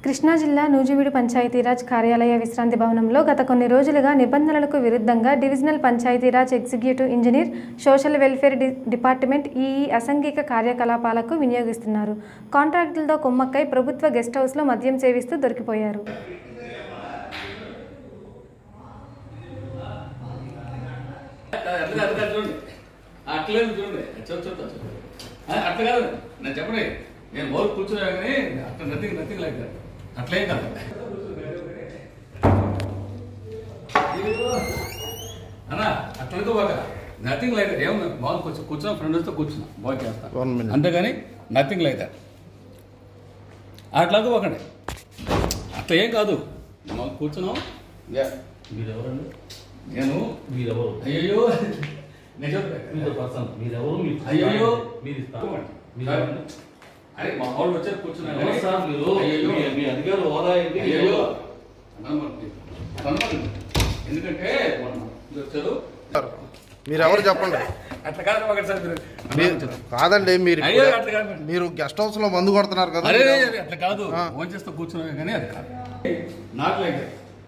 కృష్ణా జిల్లా నూజివీడు పంచాయతీరాజ్ కార్యాలయ విశ్రాంతి భవనంలో గత కొన్ని రోజులుగా నిబంధనలకు విరుద్ధంగా divisional Panchayati Raj executive engineer social welfare డి డిపార్ట్మెంట్ ఈఈ అసంఘిక కార్యకలాపాలకు వినియోగిస్తున్నారు కాంట్రాక్టులతో కుమ్మక్కై ప్రభుత్వ గెస్ట్ హౌస్లో మద్యం సేవిస్తూ దొరికిపోయారు అట్లా అట్లా అట్లా చూడండి అట్లేదు చూడండి చూడు చూద్దాం చూడు ఆ, అట్లా కాదు నేను చెప్పండి నేను మోరు కూర్చున్నా కానీ అట్లా నథింగ్ నథింగ్ లైక్ దట్ అట్లేం కాదు అన్నా అట్లయితే బాగా నథింగ్ లైక్ దట్ ఏమన్నా బాగా కూర్చో కూర్చున్నా ఫ్రెండ్స్తో కూర్చున్నా బాగా One చేస్తాను minute. అంతేగాని నథింగ్ లైక్ దట్ అట్లా ఒకండి అట్లా ఏం కాదు మాకు కూర్చున్నాం యా మీరెవరండి నేను మీరెవరు అయ్యో నేను చెప్తా మీతో పర్సన్ మీరెవరు మీ అయ్యయ్యో. మీరు ఇస్తారు సార్, మీరెవరండి అరే మా వాళ్ళు వచ్చారు కూర్చున్నారు ఎవరు సార్ మీరు అయ్యయ్యో. మీ- మీ అధికారులు హోదా ఏంటి అయ్యయ్యో. అనమాట. అనమాట. ఎందుకంటే మొన్న మీరు వచ్చారు సార్, మీరు ఎవరు చెప్పండి అట్లా కాదు ఒకటి సార్ మీరు మీరు కాదండి మీరు అయ్యో ఇప్పుడు- అట్లా కాదు మీరు గెస్ట్ హౌస్ లో మందు కొడుతున్నారు కదా అరే అరే, అట్లా కాదు ఆ. ఫోన్ చేస్తూ కూర్చున్నాను కానీ అది కాదు నాకు లేదు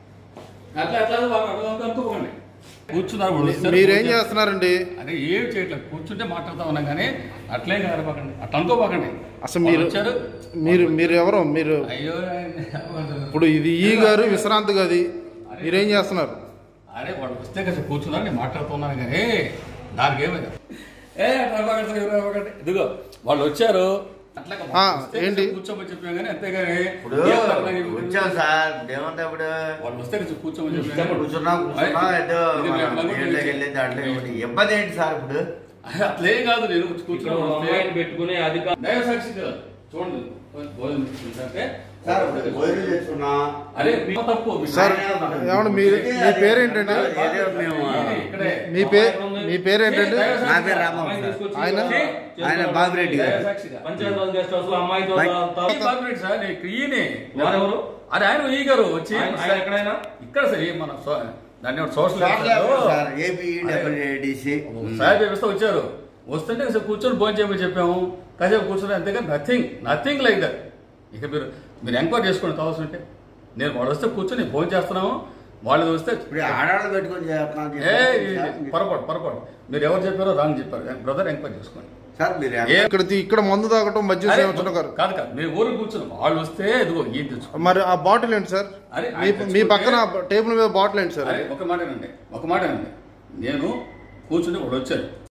అట్లా అట్లా వాళ్ళు అడగంతా అనుకోకండి కూర్చున్నారు వాళ్ళు వచ్చారు, మీరేం కూర్చున్నారు. చేస్తున్నారండి అదే ఏం చేయట్లేదు కూర్చుంటే మాట్లాడుతా ఉన్నాం కానీ అట్లేం కాదు పకండి అట్లా అనుకోపాకండి అసలు మీరు వాళ్ళు వచ్చారు మీరు మీరు ఎవరు మీరు అయ్యో ఇప్పుడు ఇది ఈ గారు విశ్రాంతి గది మీరేం చేస్తున్నారు అరే వాళ్ళు వస్తే కదా కూర్చున్నారు నేను మాట్లాడుతున్నాను కానీ దానికి ఏమైంది ఏ అట్లా పకండి, ఇట్లా పకండి. ఇదిగో వాళ్ళు వచ్చారు అట్లా ఆ, వస్తే ఏంటి? కూర్చోమని చెప్పాను కానీ అంతేగాని ఇప్పుడు ఏం అట్లా నీకు- వచ్చాం సార్ ఏమంటే ఇప్పుడు వాళ్ళు వస్తే కదా కూర్చోమని చెప్పాను చెప్పండి కానీ- కూర్చున్నా కూర్చున్నా ఏదో ఇది మన ఎట్లా నీళ్ళకి వెళ్ళి దాంట్లో ఒకటి ఇబ్బంది ఏంటి సార్ ఇప్పుడు అట్లేం కాదు నేను ఇక్కడ కూర్చున్నా ఒక అమ్మాయిని పెట్టుకునే అధికారం దైవ సాక్షి కదా చూడండి భోజనం తీసుకుంటే సార్ ఇప్పుడు భోజనం చేసుకున్నా అరే మీ తప్పు మీ సార్ నాయన- ఏమండి మీరు మీ పేరేంటండి ఏదో మేము ఇక్కడే మీ పేరు మీ పేరేంటండి నా పేరు రామమ్మ అమ్మాయిని సార్ తీసుకొచ్చి ఆయన? ఇక్కడ ఆయన చేస్తున్నారు. బాబిరెడ్డి గారు దైవ సాక్షిగా పంచాయతీ గెస్ట్ హౌస్ లో అమ్మాయితో బై- తా- ఈ బాబురెడ్డి సార్ నేను ఇక్కడ ఈయనే వారెవరు? అరే ఆయన ఈ గారు వచ్చి ఆయన- ఆయన ఎక్కడైనా ఇక్కడ సార్ ఈ మన సో- దాన్ని ఏమంటారు, social sir welfare sir AP WDC సాహెబ్ వ్యవస్థ వచ్చారు వస్తుంటే కాసేపు కూర్చొని భోజనం చేయమని చెప్పాము కాసేపు కూర్చొని అంతేగా నథింగ్ నథింగ్ లైక్ దట్ ఇక మీరు మీరు ఎంక్వైరీ చేసుకోండి కావాల్సి ఉంటే నేను వాళ్ళు వస్తే కూర్చొని భోజనం చేస్తున్నాము వాళ్ళు వస్తే ఇప్పుడు ఆడవాళ్ళు పెట్టుకొని చేస్తున్నాను ఏ చెప్పారు. పొరపాటు పొరపాటు మీరు ఎవరు చెప్పారో రాంగ్ చెప్పారు బ్రదర్ ఎంక్వైరీ చేసుకోండి సార్ మీరు ఏ ఇక్కడ ఇక్కడ మందు తాగటం మద్యం అరే, సేవించడం గారు కాదు కాదు మీరు ఊరికి కూర్చున్నాం వాళ్ళు వస్తే ఇదిగో ఏం తెచ్చుకో మరి ఆ బాటిల్ ఏంటి సార్ అరే, మీ ఆయన మీ తెచ్చుకుంటే- పక్కన టేబుల్ మీద బాటిల్ ఏంటి సార్ అరే ఒక మాట అండి ఒక మాట అండి నేను కూర్చుని వాళ్ళు వచ్చారు